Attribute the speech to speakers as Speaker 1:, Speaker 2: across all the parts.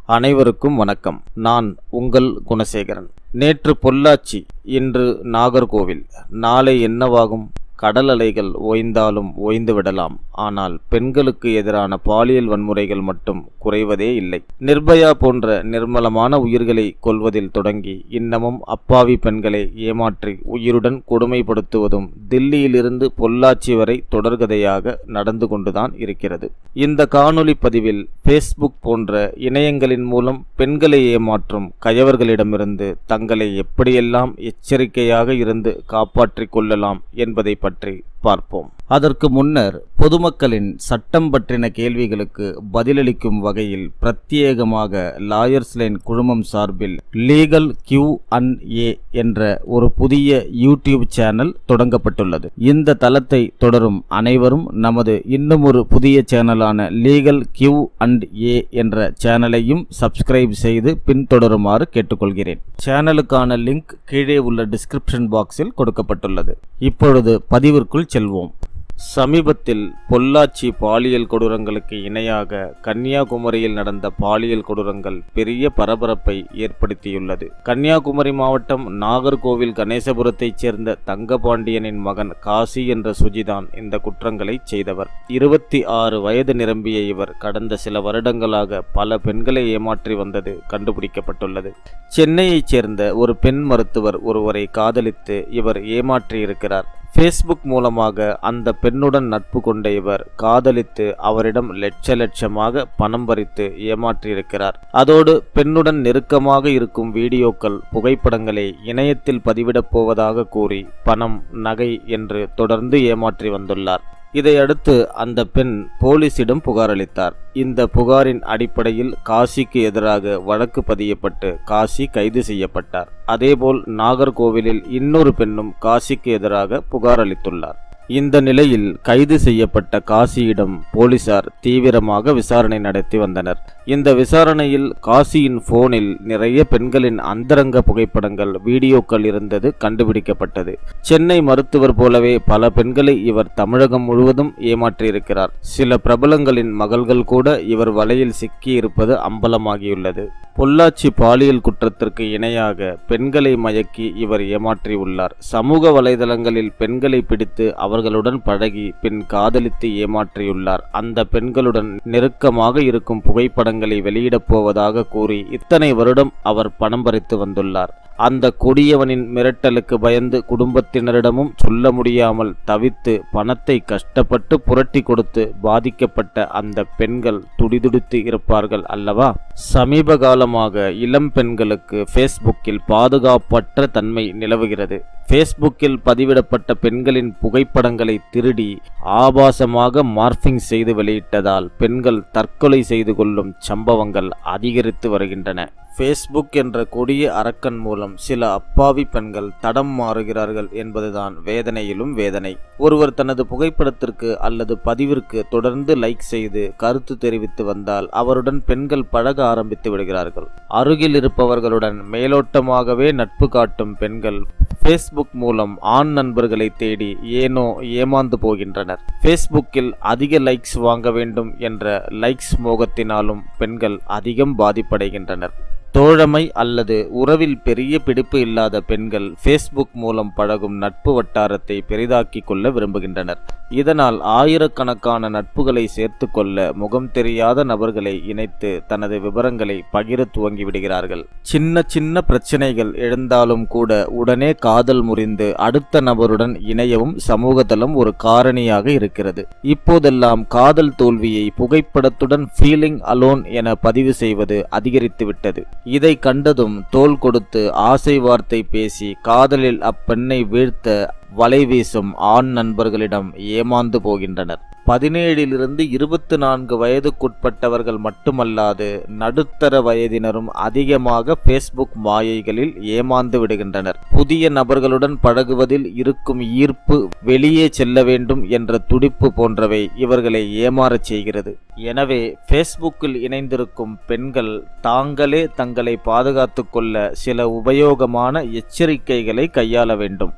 Speaker 1: அனைவருக்கும் வணக்கம் நான் உங்கள் குணசேகரன் நேற்று பொள்ளாச்சி இன்று நாகர்கோவில் நாளை என்னவாகும் கடல் அலைகள் ஓய்ந்தாலும் ஓய்ந்து விடலாம் ஆனால் பெண்களுக்கு எதிரான பாலியல் வன்முறைகள் மட்டும் குறைவதே இல்லை நிர்பயா போன்ற நிர்மலமான உயிர்களை கொல்வதில் தொடங்கி இன்னமும் அப்பாவி பெண்களை ஏமாற்றி உயிருடன் கொடுமைப்படுத்துவதும் தில்லியிலிருந்து பொள்ளாச்சி வரை தொடர்கதையாக நடந்து கொண்டுதான் இருக்கிறது இந்த காணொளி பதிவில் ஃபேஸ்புக் போன்ற இணையங்களின் மூலம் பெண்களை ஏமாற்றும் கயவர்களிடமிருந்து தங்களை எப்படியெல்லாம் எச்சரிக்கையாக இருந்து காப்பாற்றிக் கொள்ளலாம் என்பதை பற்றி பார்ப்போம் அதற்கு முன்னர் பொதுமக்களின் சட்டம் பற்றின கேள்விகளுக்கு பதிலளிக்கும் வகையில் பிரத்யேகமாக லாயர்ஸ் லைன் குழுமம் சார்பில் லீகல் கியூ அண்ட் ஏ என்ற ஒரு புதிய யூடியூப் சேனல் தொடங்கப்பட்டுள்ளது இந்த தளத்தை தொடரும் அனைவரும் நமது இன்னும் ஒரு புதிய சேனலான லீகல் கியூ அண்ட் ஏ என்ற சேனலையும் சப்ஸ்கிரைப் செய்து பின்தொடருமாறு கேட்டுக்கொள்கிறேன் சேனலுக்கான லிங்க் கீழே உள்ள டிஸ்கிரிப்ஷன் பாக்ஸில் கொடுக்கப்பட்டுள்ளது இப்பொழுது பதிவிற்குள் செல்வோம் சமீபத்தில் பொள்ளாச்சி பாலியல் கொடூரங்களுக்கு இணையாக கன்னியாகுமரியில் நடந்த பாலியல் கொடூரங்கள் பெரிய பரபரப்பை ஏற்படுத்தியுள்ளது கன்னியாகுமரி மாவட்டம் நாகர்கோவில் கணேசபுரத்தைச் சேர்ந்த தங்கபாண்டியனின் மகன் காசி என்ற சுஜிதான் இந்த குற்றங்களை செய்தவர் இருபத்தி ஆறு வயது நிரம்பிய இவர் கடந்த சில வருடங்களாக பல பெண்களை ஏமாற்றி வந்தது கண்டுபிடிக்கப்பட்டுள்ளது சென்னையைச் சேர்ந்த ஒரு பெண் மருத்துவர் ஒருவரை காதலித்து இவர் ஏமாற்றியிருக்கிறார் ஃபேஸ்புக் மூலமாக அந்த பெண்ணுடன் நட்பு கொண்ட இவர் காதலித்து அவரிடம் லட்ச லட்சமாக பணம் பறித்து ஏமாற்றியிருக்கிறார் அதோடு பெண்ணுடன் நெருக்கமாக இருக்கும் வீடியோக்கள் புகைப்படங்களை இணையத்தில் பதிவிடப் போவதாக கூறி பணம் நகை என்று தொடர்ந்து ஏமாற்றி வந்துள்ளார் இதையடுத்து அந்த பெண் போலீசிடம் புகார் அளித்தார் இந்த புகாரின் அடிப்படையில் காசிக்கு எதிராக வழக்கு பதியப்பட்டு காசி கைது செய்யப்பட்டார் அதேபோல் நாகர்கோவிலில் இன்னொரு பெண்ணும் காசிக்கு எதிராக புகார் அளித்துள்ளார் இந்த நிலையில் கைது செய்யப்பட்ட காசியிடம் போலீசார் தீவிரமாக விசாரணை நடத்தி வந்தனர் இந்த விசாரணையில் காசியின் போனில் நிறைய பெண்களின் அந்தரங்க புகைப்படங்கள் வீடியோக்கள் இருந்தது கண்டுபிடிக்கப்பட்டது சென்னை மருத்துவர் போலவே பல பெண்களை இவர் தமிழகம் முழுவதும் ஏமாற்றியிருக்கிறார் சில பிரபலங்களின் மகள்கள் கூட இவர் வலையில் சிக்கியிருப்பது அம்பலமாகியுள்ளது பொள்ளாச்சி பாலியல் குற்றத்திற்கு இணையாக பெண்களை மயக்கி இவர் ஏமாற்றியுள்ளார் சமூக வலைதளங்களில் பெண்களை பிடித்து அவர்களுடன் பழகி பின் காதலித்து ஏமாற்றியுள்ளார் அந்த பெண்களுடன் நெருக்கமாக இருக்கும் புகைப்படங்களை வெளியிடப் போவதாக கூறி இத்தனை வருடம் அவர் பணம் பறித்து வந்துள்ளார் அந்த கொடியவனின் மிரட்டலுக்கு பயந்து குடும்பத்தினரிடமும் சொல்ல முடியாமல் தவித்து பணத்தை கஷ்டப்பட்டு புரட்டி கொடுத்து பாதிக்கப்பட்ட அந்த பெண்கள் துடிதுடித்து இருப்பார்கள் அல்லவா சமீப காலமாக இளம் பெண்களுக்கு ஃபேஸ்புக்கில் பாதுகாப்பற்ற தன்மை நிலவுகிறது ஃபேஸ்புக்கில் பதிவிடப்பட்ட பெண்களின் புகைப்படங்களை திருடி ஆபாசமாக மார்பிங் செய்து வெளியிட்டதால் பெண்கள் தற்கொலை செய்து கொள்ளும் சம்பவங்கள் அதிகரித்து வருகின்றன ஃபேஸ்புக் என்ற கொடிய அரக்கன் மூலம் சில அப்பாவி பெண்கள் தடம் மாறுகிறார்கள் என்பதுதான் வேதனையிலும் வேதனை ஒருவர் தனது புகைப்படத்திற்கு அல்லது பதிவிற்கு தொடர்ந்து லைக் செய்து கருத்து தெரிவித்து வந்தால் அவருடன் பெண்கள் பழக ஆரம்பித்து விடுகிறார்கள் அருகில் இருப்பவர்களுடன் மேலோட்டமாகவே நட்பு காட்டும் பெண்கள் ஃபேஸ்புக் மூலம் ஆண் நண்பர்களை தேடி ஏனோ ஏமாந்து போகின்றனர் ஃபேஸ்புக்கில் அதிக லைக்ஸ் வாங்க வேண்டும் என்ற லைக்ஸ் மோகத்தினாலும் பெண்கள் அதிகம் பாதிப்படைகின்றனர் தோழமை அல்லது உறவில் பெரிய பிடிப்பு இல்லாத பெண்கள் ஃபேஸ்புக் மூலம் பழகும் நட்பு வட்டாரத்தை பெரிதாக்கி கொள்ள விரும்புகின்றனர் இதனால் ஆயிரக்கணக்கான நட்புகளை சேர்த்து கொள்ள முகம் தெரியாத நபர்களை இணைத்து தனது விவரங்களை பகிர துவங்கி விடுகிறார்கள் சின்ன சின்ன பிரச்சனைகள் எழுந்தாலும் கூட உடனே காதல் முறிந்து அடுத்த நபருடன் இணையவும் சமூகதளம் ஒரு காரணியாக இருக்கிறது இப்போதெல்லாம் காதல் தோல்வியை புகைப்படத்துடன் ஃபீலிங் அலோன் என பதிவு செய்வது அதிகரித்துவிட்டது இதை கண்டதும் தோல் கொடுத்து ஆசை வார்த்தை பேசி காதலில் அப்பெண்ணை வீழ்த்த வலை வீசும் ஆண் நண்பர்களிடம் ஏமாந்து போகின்றனர் பதினேழிலிருந்து இருபத்தி நான்கு வயதுக்குட்பட்டவர்கள் மட்டுமல்லாது நடுத்தர வயதினரும் அதிகமாக ஃபேஸ்புக் மாயைகளில் ஏமாந்து விடுகின்றனர் புதிய நபர்களுடன் பழகுவதில் இருக்கும் ஈர்ப்பு வெளியே செல்ல வேண்டும் என்ற துடிப்பு போன்றவை இவர்களை ஏமாறச் செய்கிறது எனவே ஃபேஸ்புக்கில் இணைந்திருக்கும் பெண்கள் தாங்களே தங்களை பாதுகாத்துக் கொள்ள சில உபயோகமான எச்சரிக்கைகளை கையாள வேண்டும்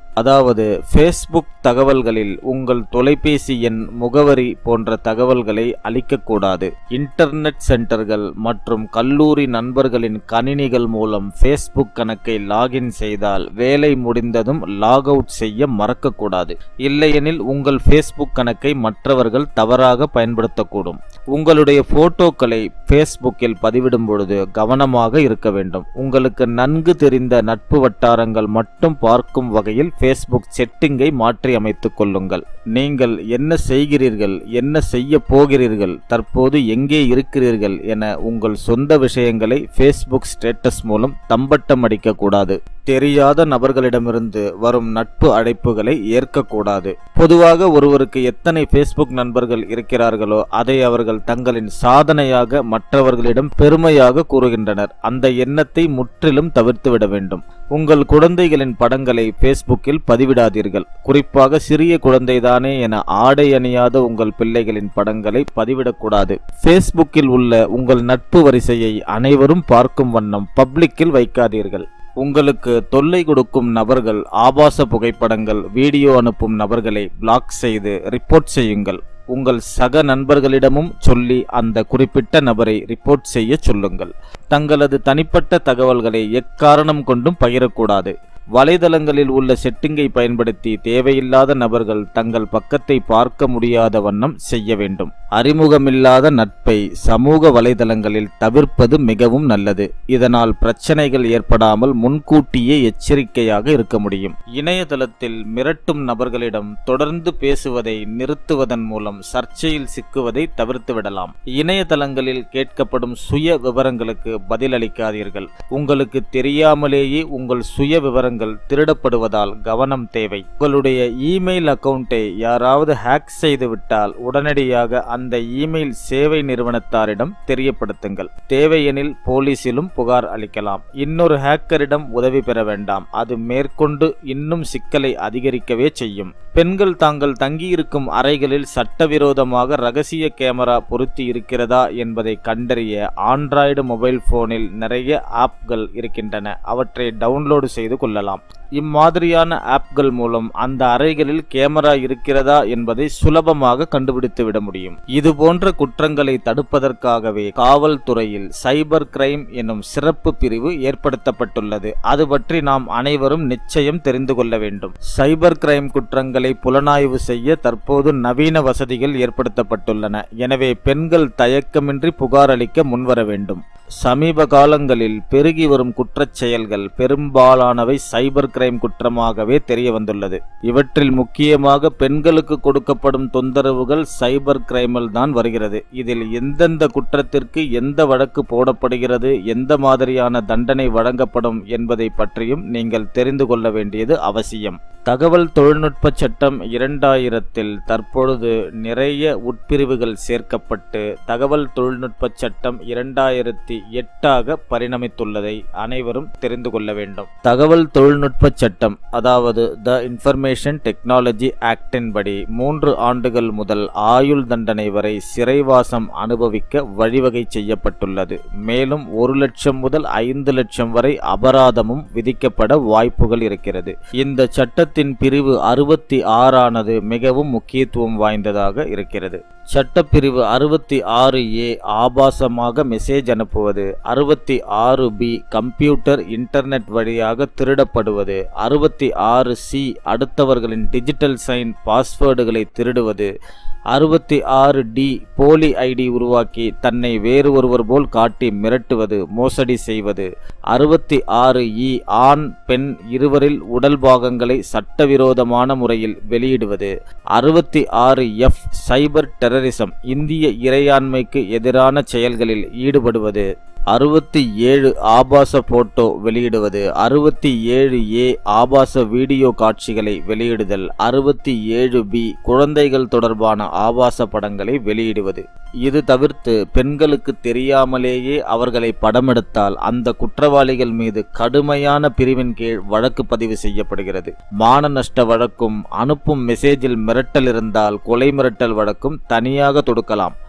Speaker 1: அதாவது ஃபேஸ்புக் தகவல்களில் உங்கள் தொலைபேசி எண் முகவரி போன்ற தகவல்களை அளிக்கக்கூடாது இன்டர்நெட் சென்டர்கள் மற்றும் கல்லூரி நண்பர்களின் கணினிகள் மூலம் ஃபேஸ்புக் கணக்கை லாகின் செய்தால் வேலை முடிந்ததும் லாக் அவுட் செய்ய மறக்கக்கூடாது இல்லையெனில் உங்கள் ஃபேஸ்புக் கணக்கை மற்றவர்கள் தவறாக பயன்படுத்தக்கூடும் உங்களுடைய போட்டோக்களை ஃபேஸ்புக்கில் பதிவிடும் பொழுது கவனமாக இருக்க வேண்டும் உங்களுக்கு நன்கு தெரிந்த நட்பு வட்டாரங்கள் மட்டும் பார்க்கும் வகையில் ஃபேஸ்புக் செட்டிங்கை மாற்றி அமைத்துக் கொள்ளுங்கள் நீங்கள் என்ன செய்கிறீர்கள் என்ன செய்ய போகிறீர்கள் தற்போது எங்கே இருக்கிறீர்கள் என உங்கள் சொந்த விஷயங்களை ஃபேஸ்புக் ஸ்டேட்டஸ் மூலம் தம்பட்டம் அடிக்கக்கூடாது தெரியாத நபர்களிடமிருந்து வரும் நட்பு அழைப்புகளை ஏற்கக்கூடாது பொதுவாக ஒருவருக்கு எத்தனை ஃபேஸ்புக் நண்பர்கள் இருக்கிறார்களோ அதை அவர்கள் தங்களின் சாதனையாக மற்றவர்களிடம் பெருமையாக கூறுகின்றனர் அந்த எண்ணத்தை முற்றிலும் தவிர்த்துவிட வேண்டும் உங்கள் குழந்தைகளின் படங்களை ஃபேஸ்புக்கில் பதிவிடாதீர்கள் குறிப்பாக சிறிய குழந்தைதானே என ஆடை அணியாத உங்கள் பிள்ளைகளின் படங்களை பதிவிடக்கூடாது ஃபேஸ்புக்கில் உள்ள உங்கள் நட்பு வரிசையை அனைவரும் பார்க்கும் வண்ணம் பப்ளிக்கில் வைக்காதீர்கள் உங்களுக்கு தொல்லை கொடுக்கும் நபர்கள் ஆபாச புகைப்படங்கள் வீடியோ அனுப்பும் நபர்களை பிளாக் செய்து ரிப்போர்ட் செய்யுங்கள் உங்கள் சக நண்பர்களிடமும் சொல்லி அந்த குறிப்பிட்ட நபரை ரிப்போர்ட் செய்ய சொல்லுங்கள் தங்களது தனிப்பட்ட தகவல்களை எக்காரணம் கொண்டும் பகிரக்கூடாது வலைதளங்களில் உள்ள செட்டிங்கை பயன்படுத்தி தேவையில்லாத நபர்கள் தங்கள் பக்கத்தை பார்க்க முடியாத வண்ணம் செய்ய வேண்டும் அறிமுகமில்லாத நட்பை சமூக வலைதளங்களில் தவிர்ப்பது மிகவும் நல்லது இதனால் பிரச்சனைகள் ஏற்படாமல் முன்கூட்டியே எச்சரிக்கையாக இருக்க முடியும் இணையதளத்தில் மிரட்டும் நபர்களிடம் தொடர்ந்து பேசுவதை நிறுத்துவதன் மூலம் சர்ச்சையில் சிக்குவதை தவிர்த்து விடலாம் இணையதளங்களில் கேட்கப்படும் சுய விவரங்களுக்கு பதிலளிக்காதீர்கள் உங்களுக்கு தெரியாமலேயே உங்கள் சுய விவரங்கள் திருடப்படுவதால் கவனம் தேவை உங்களுடைய இமெயில் அக்கவுண்டை யாராவது ஹேக் செய்துவிட்டால் உடனடியாக அந்த இமெயில் சேவை நிறுவனத்தாரிடம் தெரியப்படுத்துங்கள் தேவையெனில் போலீசிலும் புகார் அளிக்கலாம் இன்னொரு ஹேக்கரிடம் உதவி பெற வேண்டாம் அது மேற்கொண்டு இன்னும் சிக்கலை அதிகரிக்கவே செய்யும் பெண்கள் தாங்கள் தங்கியிருக்கும் அறைகளில் சட்டவிரோதமாக ரகசிய கேமரா பொருத்தி இருக்கிறதா என்பதை கண்டறிய ஆண்ட்ராய்டு மொபைல் போனில் நிறைய ஆப்கள் இருக்கின்றன அவற்றை டவுன்லோடு செய்து கொள்ளலாம் இம்மாதிரியான ஆப்கள் மூலம் அந்த அறைகளில் கேமரா இருக்கிறதா என்பதை சுலபமாக கண்டுபிடித்து விட முடியும் இது போன்ற குற்றங்களை தடுப்பதற்காகவே காவல்துறையில் சைபர் கிரைம் எனும் சிறப்பு பிரிவு ஏற்படுத்தப்பட்டுள்ளது அது பற்றி நாம் அனைவரும் நிச்சயம் தெரிந்து கொள்ள வேண்டும் சைபர் கிரைம் குற்றங்களை புலனாய்வு செய்ய தற்போது நவீன வசதிகள் ஏற்படுத்தப்பட்டுள்ளன எனவே பெண்கள் தயக்கமின்றி புகார் அளிக்க முன்வர வேண்டும் சமீப காலங்களில் பெருகி வரும் குற்றச் செயல்கள் பெரும்பாலானவை சைபர் கிரைம் குற்றமாகவே தெரிய வந்துள்ளது இவற்றில் முக்கியமாக பெண்களுக்கு கொடுக்கப்படும் தொந்தரவுகள் சைபர் கிரைமில் தான் வருகிறது இதில் எந்தெந்த குற்றத்திற்கு எந்த வழக்கு போடப்படுகிறது எந்த மாதிரியான தண்டனை வழங்கப்படும் என்பதை பற்றியும் நீங்கள் தெரிந்து கொள்ள வேண்டியது அவசியம் தகவல் தொழில்நுட்ப சட்டம் இரண்டாயிரத்தில் தற்பொழுது நிறைய உட்பிரிவுகள் சேர்க்கப்பட்டு தகவல் தொழில்நுட்ப சட்டம் இரண்டாயிரத்தி எட்டாக பரிணமித்துள்ளதை அனைவரும் தெரிந்து கொள்ள வேண்டும் தகவல் தொழில்நுட்ப சட்டம் அதாவது த இன்ஃபர்மேஷன் டெக்னாலஜி ஆக்டின் படி மூன்று ஆண்டுகள் முதல் ஆயுள் தண்டனை வரை சிறைவாசம் அனுபவிக்க வழிவகை செய்யப்பட்டுள்ளது மேலும் ஒரு லட்சம் முதல் ஐந்து லட்சம் வரை அபராதமும் விதிக்கப்பட வாய்ப்புகள் இருக்கிறது இந்த சட்டத்தின் பிரிவு அறுபத்தி ஆறானது மிகவும் முக்கியத்துவம் வாய்ந்ததாக இருக்கிறது சட்டப்பிரிவு அறுபத்தி ஆறு ஏ ஆபாசமாக மெசேஜ் அனுப்புவது அறுபத்தி ஆறு பி கம்ப்யூட்டர் இன்டர்நெட் வழியாக திருடப்படுவது அறுபத்தி ஆறு சி அடுத்தவர்களின் டிஜிட்டல் சைன் பாஸ்வேர்டுகளை திருடுவது அறுபத்தி ஆறு டி போலி ஐடி உருவாக்கி தன்னை வேறு ஒருவர் போல் காட்டி மிரட்டுவது மோசடி செய்வது அறுபத்தி ஆறு இ ஆண் பெண் இருவரில் உடல் பாகங்களை சட்டவிரோதமான முறையில் வெளியிடுவது அறுபத்தி ஆறு எஃப் சைபர் டெரரிசம் இந்திய இறையாண்மைக்கு எதிரான செயல்களில் ஈடுபடுவது அறுபத்தி ஏழு ஆபாச போட்டோ வெளியிடுவது அறுபத்தி ஏழு ஏ ஆபாச வீடியோ காட்சிகளை வெளியிடுதல் அறுபத்தி ஏழு பி குழந்தைகள் தொடர்பான ஆபாச படங்களை வெளியிடுவது இது தவிர்த்து பெண்களுக்கு தெரியாமலேயே அவர்களை படமெடுத்தால் அந்த குற்றவாளிகள் மீது கடுமையான பிரிவின் கீழ் வழக்கு பதிவு செய்யப்படுகிறது மான நஷ்ட வழக்கும் அனுப்பும் மெசேஜில் மிரட்டல் இருந்தால் கொலை மிரட்டல் வழக்கும் தனியாக தொடுக்கலாம்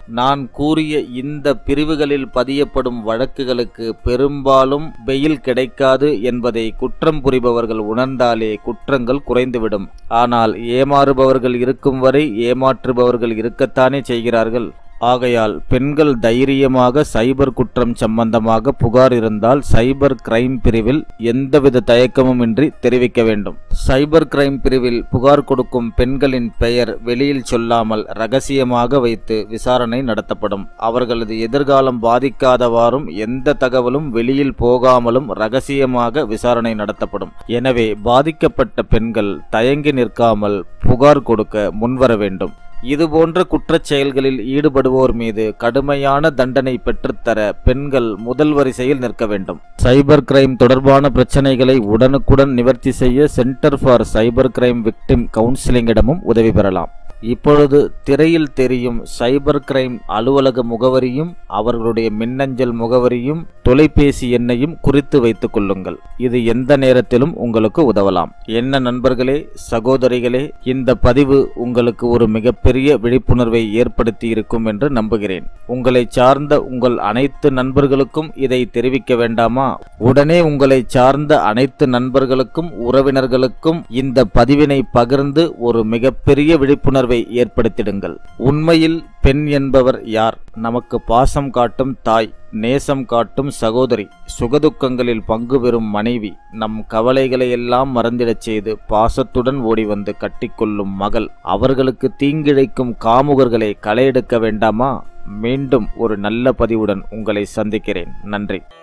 Speaker 1: நான் கூறிய இந்த பிரிவுகளில் பதியப்படும் வழக்குகளுக்கு பெரும்பாலும் பெயில் கிடைக்காது என்பதை குற்றம் புரிபவர்கள் உணர்ந்தாலே குற்றங்கள் குறைந்துவிடும் ஆனால் ஏமாறுபவர்கள் இருக்கும் வரை ஏமாற்றுபவர்கள் இருக்கத்தானே செய்கிறார்கள் ஆகையால் பெண்கள் தைரியமாக சைபர் குற்றம் சம்பந்தமாக புகார் இருந்தால் சைபர் கிரைம் பிரிவில் எந்தவித தயக்கமுமின்றி தெரிவிக்க வேண்டும் சைபர் கிரைம் பிரிவில் புகார் கொடுக்கும் பெண்களின் பெயர் வெளியில் சொல்லாமல் ரகசியமாக வைத்து விசாரணை நடத்தப்படும் அவர்களது எதிர்காலம் பாதிக்காதவாறும் எந்த தகவலும் வெளியில் போகாமலும் ரகசியமாக விசாரணை நடத்தப்படும் எனவே பாதிக்கப்பட்ட பெண்கள் தயங்கி நிற்காமல் புகார் கொடுக்க முன்வர வேண்டும் இதுபோன்ற குற்றச் செயல்களில் ஈடுபடுவோர் மீது கடுமையான தண்டனை பெற்றுத்தர பெண்கள் முதல் வரிசையில் நிற்க வேண்டும் சைபர் கிரைம் தொடர்பான பிரச்சனைகளை உடனுக்குடன் நிவர்த்தி செய்ய centre for cyber crime victim கவுன்சிலிங்கிடமும் உதவி பெறலாம் இப்பொழுது திரையில் தெரியும் சைபர் கிரைம் அலுவலக முகவரியும் அவர்களுடைய மின்னஞ்சல் முகவரியும் தொலைபேசி எண்ணையும் குறித்து வைத்துக் கொள்ளுங்கள் இது எந்த நேரத்திலும் உங்களுக்கு உதவலாம் என்ன நண்பர்களே சகோதரிகளே இந்த பதிவு உங்களுக்கு ஒரு மிகப்பெரிய விழிப்புணர்வை ஏற்படுத்தி இருக்கும் என்று நம்புகிறேன் உங்களை சார்ந்த உங்கள் அனைத்து நண்பர்களுக்கும் இதை தெரிவிக்க வேண்டாமா உடனே உங்களை சார்ந்த அனைத்து நண்பர்களுக்கும் உறவினர்களுக்கும் இந்த பதிவினை பகிர்ந்து ஒரு மிகப்பெரிய விழிப்புணர்வை ஏற்படுத்திடுங்கள் உண்மையில் பெண் என்பவர் யார் நமக்கு பாசம் காட்டும் தாய் நேசம் காட்டும் சகோதரி சுகதுக்கங்களில் பங்கு பெறும் மனைவி நம் கவலைகளை எல்லாம் மறந்திடச் செய்து பாசத்துடன் ஓடி வந்து கட்டிக்கொள்ளும் மகள் அவர்களுக்கு தீங்கிழைக்கும் காமுகர்களை களையெடுக்க வேண்டாமா மீண்டும் ஒரு நல்ல பதிவுடன் உங்களை சந்திக்கிறேன் நன்றி